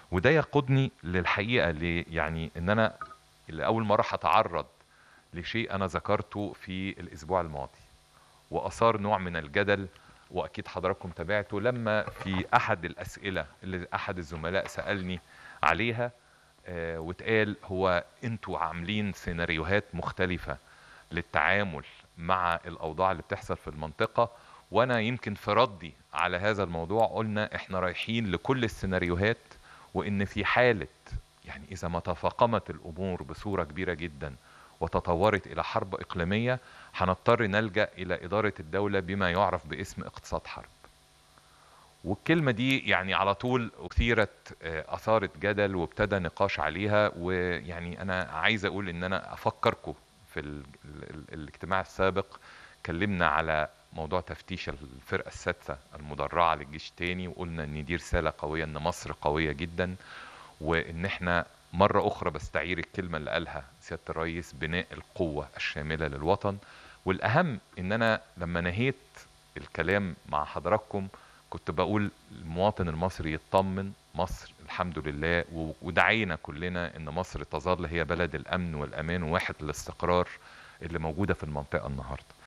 وده يقودني للحقيقه ل يعني ان انا لاول مره هتعرض لشيء انا ذكرته في الاسبوع الماضي واثار نوع من الجدل واكيد حضراتكم تابعته لما في احد الاسئله اللي احد الزملاء سالني عليها آه، واتقال هو انتوا عاملين سيناريوهات مختلفه للتعامل مع الاوضاع اللي بتحصل في المنطقه وانا يمكن في ردي على هذا الموضوع قلنا احنا رايحين لكل السيناريوهات وان في حاله يعني اذا ما تفاقمت الامور بصوره كبيره جدا وتطورت الى حرب اقليميه هنضطر نلجا الى اداره الدوله بما يعرف باسم اقتصاد حرب والكلمه دي يعني على طول اثيرت آه، اثارت جدل وابتدى نقاش عليها ويعني انا عايز اقول ان انا افكركم في ال ال الاجتماع السابق اتكلمنا على موضوع تفتيش الفرقه السادسه المدرعه للجيش تاني وقلنا ان دي رساله قويه ان مصر قويه جدا وان احنا مره اخرى بستعير الكلمه اللي قالها سياده الرئيس بناء القوه الشامله للوطن والاهم ان انا لما نهيت الكلام مع حضراتكم كنت بقول المواطن المصري يطمن مصر الحمد لله و- ودعينا كلنا ان مصر تظل هي بلد الامن والامان وواحد الاستقرار اللي موجوده في المنطقه النهارده